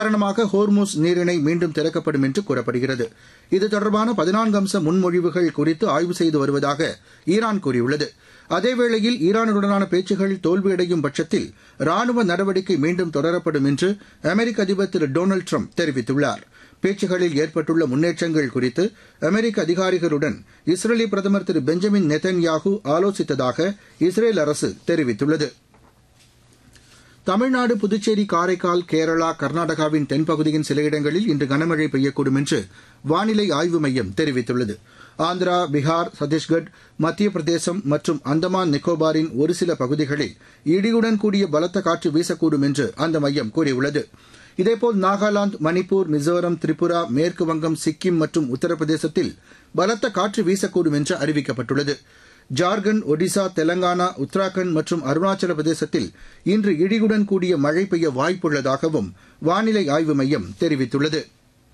காரணமாக ஹோர்மூஸ் நீரிணை மீண்டும் திறக்கப்படும் என்று கூறப்படுகிறது இது தொடர்பான பதினான்கு அம்ச முன்மொழிவுகள் குறித்து ஆய்வு செய்து வருவதாக ஈரான் கூறியுள்ளது அதேவேளையில் ஈரானுடனான பேச்சுகள் தோல்வியடையும் பட்சத்தில் ராணுவ நடவடிக்கை மீண்டும் தொடரப்படும் என்று அமெரிக்க அதிபர் திரு டொனால்டு ட்ரம்ப் தெரிவித்துள்ளார் பேச்சுகளில் ஏற்பட்டுள்ள முன்னேற்றங்கள் குறித்து அமெரிக்க அதிகாரிகளுடன் இஸ்ரேலி பிரதமர் திரு பெஞ்சமின் நெத்தன்யாகு ஆலோசித்ததாக இஸ்ரேல் அரசு தெரிவித்துள்ளது தமிழ்நாடு புதுச்சேரி காரைக்கால் கேரளா கர்நாடகாவின் தென்பகுதியின் சில இடங்களில் இன்று கனமழை பெய்யக்கூடும் என்று வானிலை ஆய்வு மையம் தெரிவித்துள்ளது ஆந்திரா பீகார் சத்தீஸ்கட் மத்திய பிரதேசம் மற்றும் அந்தமான் நிக்கோபாரின் ஒரு சில பகுதிகளில் இடியுடன் கூடிய பலத்த காற்று வீசக்கூடும் என்று அந்த மையம் கூறியுள்ளது இதேபோல் நாகாலாந்து மணிப்பூர் மிசோரம் திரிபுரா மேற்கு வங்கம் சிக்கிம் மற்றும் உத்தரப்பிரதேசத்தில் பலத்த காற்று வீசக்கூடும் என்று அறிவிக்கப்பட்டுள்ளது ஜார்க்கண்ட் ஒடிசா தெலங்கானா உத்தராகண்ட் மற்றும் அருணாச்சல பிரதேசத்தில் இன்று இடியுடன் கூடிய மழை பெய்ய வாய்ப்புள்ளதாகவும் வானிலை ஆய்வு மையம் தெரிவித்துள்ளது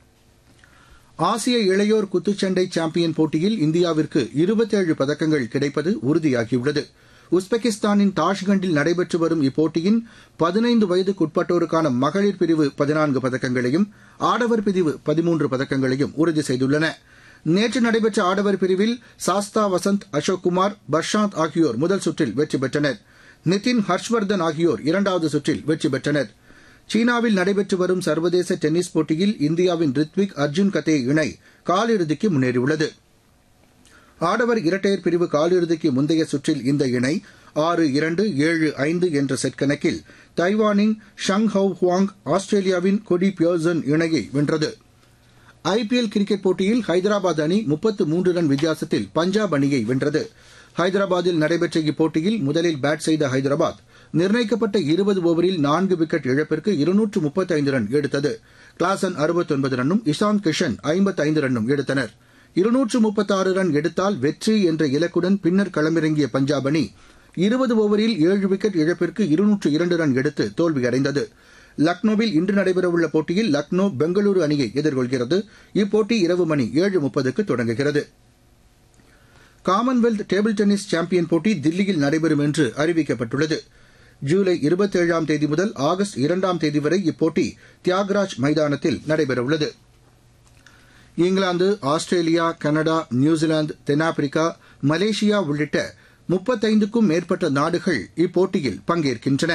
ஆசிய இளையோர் குத்துச்சண்டை சாம்பியன் போட்டியில் இந்தியாவிற்கு இருபத்தேழு பதக்கங்கள் கிடைப்பது உறுதியாகியுள்ளது உஸ்பெகிஸ்தானின் தாஷ்கண்டில் நடைபெற்று வரும் இப்போட்டியின் பதினைந்து வயதுக்குட்பட்டோருக்கான மகளிர் பிரிவு பதினான்கு பதக்கங்களையும் ஆடவர் பிரிவு பதிமூன்று பதக்கங்களையும் உறுதி செய்துள்ளன நேற்று நடைபெற்ற ஆடவர் பிரிவில் சாஸ்தா வசந்த் அசோக் குமார் பர்ஷாந்த் ஆகியோர் முதல் சுற்றில் வெற்றி பெற்றனர் நிதின் ஹர்ஷ்வர்தன் ஆகியோர் இரண்டாவது சுற்றில் வெற்றி பெற்றனர் சீனாவில் நடைபெற்று வரும் சர்வதேச டென்னிஸ் போட்டியில் இந்தியாவின் ரித்விக் அர்ஜுன் கதே இணை காலிறுதிக்கு முன்னேறியுள்ளது ஆடவர் இரட்டையர் பிரிவு காலிறுதிக்கு முந்தைய சுற்றில் இந்த இணை ஆறு இரண்டு ஏழு ஐந்து என்ற செட் கணக்கில் தைவானின் ஷங் ஹவ் ஹுவாங் ஆஸ்திரேலியாவின் கொடி பியோசன் இணையை வென்றது ஐபிஎல் கிரிக்கெட் போட்டியில் ஹைதராபாத் அணி முப்பத்து மூன்று ரன் வித்தியாசத்தில் பஞ்சாப் அணியை வென்றது ஹைதராபாத்தில் நடைபெற்ற இப்போட்டியில் முதலில் பேட் செய்த ஹைதராபாத் நிர்ணயிக்கப்பட்ட இருபது ஓவரில் நான்கு விக்கெட் இழப்பிற்கு இருநூற்று முப்பத்தைந்து ரன் எடுத்தது கிளாசன் அறுபத்தொன்பது ரன்னும் இஷாந்த் கிஷன் ஐம்பத்தைந்து ரன்னும் எடுத்தனர் இருநூற்று முப்பத்தாறு ரன் எடுத்தால் வெற்றி என்ற இலக்குடன் பின்னர் களமிறங்கிய பஞ்சாப் அணி இருபது ஓவரில் ஏழு விக்கெட் இழப்பிற்கு இருநூற்று இரண்டு ரன் எடுத்து தோல்வியடைந்தது லக்னோவில் இன்று நடைபெறவுள்ள போட்டியில் லக்னோ பெங்களூரு அணியை எதிர்கொள்கிறது இப்போட்டி இரவு மணி ஏழு முப்பதுக்கு தொடங்குகிறது காமன்வெல்த் டேபிள் டென்னிஸ் சாம்பியன் போட்டி தில்லியில் நடைபெறும் என்று அறிவிக்கப்பட்டுள்ளது ஜூலை இருபத்தேழாம் தேதி முதல் ஆகஸ்ட் இரண்டாம் தேதி வரை இப்போட்டி தியாகராஜ் மைதானத்தில் நடைபெறவுள்ளது இங்கிலாந்து ஆஸ்திரேலியா கனடா நியூசிலாந்து தென்னாப்பிரிக்கா மலேசியா உள்ளிட்ட முப்பத்தைந்துக்கும் மேற்பட்ட நாடுகள் இப்போட்டியில் பங்கேற்கின்றன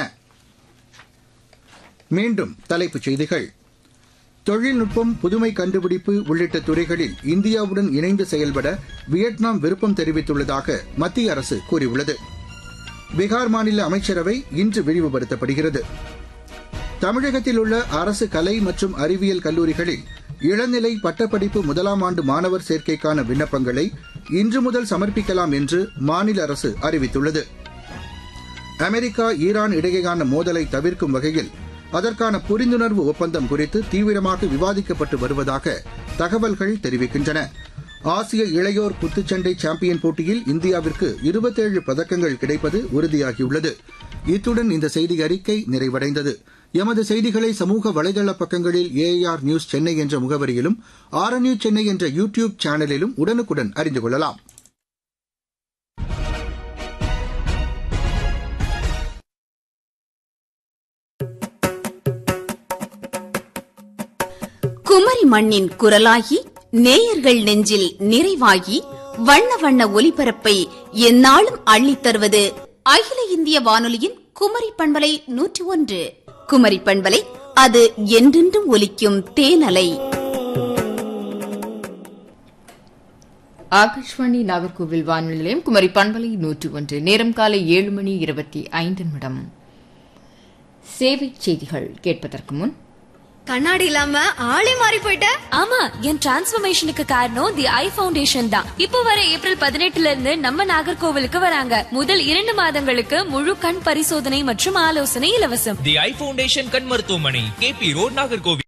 மீண்டும் தலைப்புச் செய்திகள் தொழில்நுட்பம் புதுமை கண்டுபிடிப்பு உள்ளிட்ட துறைகளில் இந்தியாவுடன் இணைந்து செயல்பட வியட்நாம் விருப்பம் தெரிவித்துள்ளதாக மத்திய அரசு கூறியுள்ளது பீகார் மாநில அமைச்சரவை இன்று விரிவுபடுத்தப்படுகிறது தமிழகத்தில் உள்ள அரசு கலை மற்றும் அறிவியல் கல்லூரிகளில் இளநிலை பட்டப்படிப்பு முதலாம் ஆண்டு மாணவர் சேர்க்கைக்கான விண்ணப்பங்களை இன்று முதல் சமர்ப்பிக்கலாம் என்று மாநில அரசு அறிவித்துள்ளது அமெரிக்கா ஈரான் இடையேயான மோதலை தவிர்க்கும் வகையில் அதற்கான புரிந்துணர்வு ஒப்பந்தம் குறித்து தீவிரமாக விவாதிக்கப்பட்டு வருவதாக தகவல்கள் தெரிவிக்கின்றன ஆசிய இளையோர் குத்துச்சண்டை சாம்பியன் போட்டியில் இந்தியாவிற்கு இருபத்தேழு பதக்கங்கள் கிடைப்பது உறுதியாகியுள்ளது இத்துடன் இந்த செய்தி அறிக்கை நிறைவடைந்தது எமது செய்திகளை சமூக வலைதள பக்கங்களில் ஏஆர் நியூஸ் சென்னை என்ற முகவரியிலும் ஆர் நியூஸ் சென்னை என்ற யூ டியூப் சேனலிலும் உடனுக்குடன் அறிந்து கொள்ளலாம் குமரி மண்ணின் குரலாகி நேயர்கள் நெஞ்சில் நிறைவாகி வண்ண வண்ண ஒலிபரப்பை எந்நாளும் அள்ளித் தருவது அகில இந்திய வானொலியின் குமரி பண்பலை நூற்றி ஒன்று குமரி பண்பலை அது என்றென்றும் ஒலிக்கும் தேனலை ஆகாஷ்வாணி நாகர்கோவில் வானொலி நிலையம் குமரி பண்பலை நூற்று ஒன்று நேரம் காலை ஏழு மணி இருபத்தி ஐந்து நிமிடம் சேவை செய்திகள் கேட்பதற்கு முன் கண்ணாடி இல்லாம ஆளே மாறி போயிட்ட ஆமா என் டிரான்ஸ்ஃபர்மேஷனுக்கு காரணம் தி ஐ ஃபவுண்டேஷன் தான் இப்போ வர ஏப்ரல் பதினெட்டுல இருந்து நம்ம நாகர்கோவிலுக்கு வராங்க முதல் இரண்டு மாதங்களுக்கு முழு கண் பரிசோதனை மற்றும் ஆலோசனை இலவசம் தி ஐ ஃபவுண்டேஷன் கண் மருத்துவமனை கேபி ரோட் நாகர்கோவில்